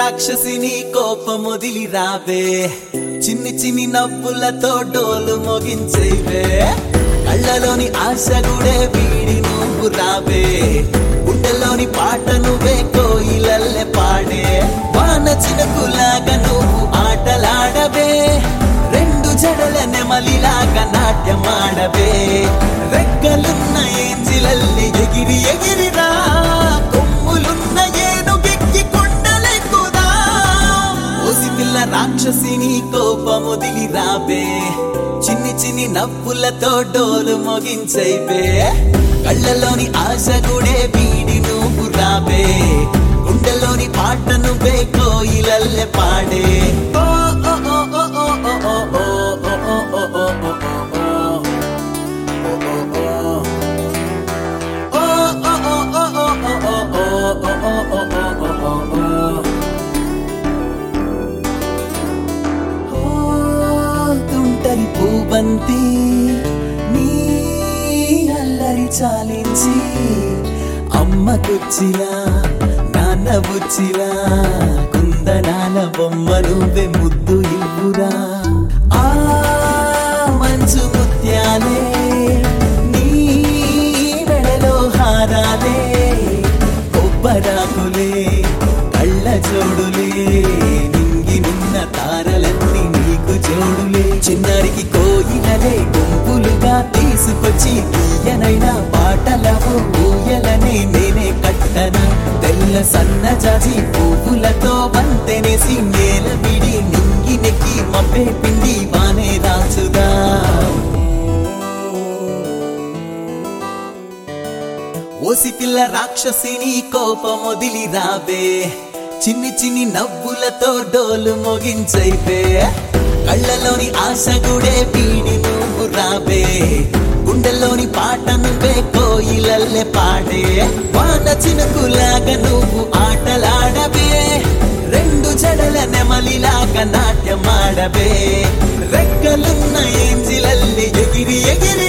రాక్షసిని కోపమొదిలి రావే చిన్ని చిన్ని నవ్వులతో డోలు మోగించేవే కళ్ళలోని ఆశ గుడే వీడి నువ్వు రావే గుండెలోని పాట నువ్వే కోయిలల్లె పాడే వాన చినుకులాగా నువ్వు ఆటలాడవే రెండు జడల నెమలిలాగా నాట్యమాడవే రెక్కలున్న ఏంజిలల్లి ఎగిరి ఎగిరిరా కొమ్ములున్న ఏనుగెక్కి కొండలెక్కుదా ఓసి పిల్ల రాక్షసిని కోపముదిలి రాబే చిన్ని చిన్ని నవ్వులతో డోలు మోగించైవే కళ్ళలోని ఆశ గుడే వీడి నువ్వు రాబే గుండెలోని పాట నువ్వే కోయిలల్లె పాడే ఓ ఓ ఓ ఓ ఓ ఓ ఓ ఓ ఓ ఓ ఓ ఓ తుంటరి పూబంతి నీ అల్లరి చాలించి అమ్మ కుచ్చిలా నాన్న బుచ్చిలా కుందనాల బొమ్మ నువ్వే ముద్దు ఇవ్వురా ఆ మంచు ముత్యాలే నీ మెడలో హారాలే కొబ్బరాకులే కళ్ళ జోడులే నింగి నిన్న తారలన్నీ నీకు జోడులే చిన్నారికి కోయిలలే గుంపులుగా తీసుకొచ్చి తీయనైనా పాటలవు ఊయలనే నేనే కట్టన తెల్ల సన్నజాజి పువ్వులతో వంతెనేసి నేల విడి నింగి నెక్కి మబ్బే పిండి వానే రాచుదా ఓసి పిల్ల రాక్షసిని కోపమొదిలి రాబే చిన్ని చిన్ని నవ్వులతో డోలు మోగించైపే కళ్ళలోని ఆశ గుడే పీడి నువ్వు రాబే గుండెల్లోని పాట నువ్వే కోయిలల్లె పాడే వాన చినుకులాగా నువ్వు ఆటలాడవే రెండు జడల నెమలిలాగా నాట్యమాడవే రెక్కలున్న ఏంజిలల్లి ఎగిరి ఎగిరి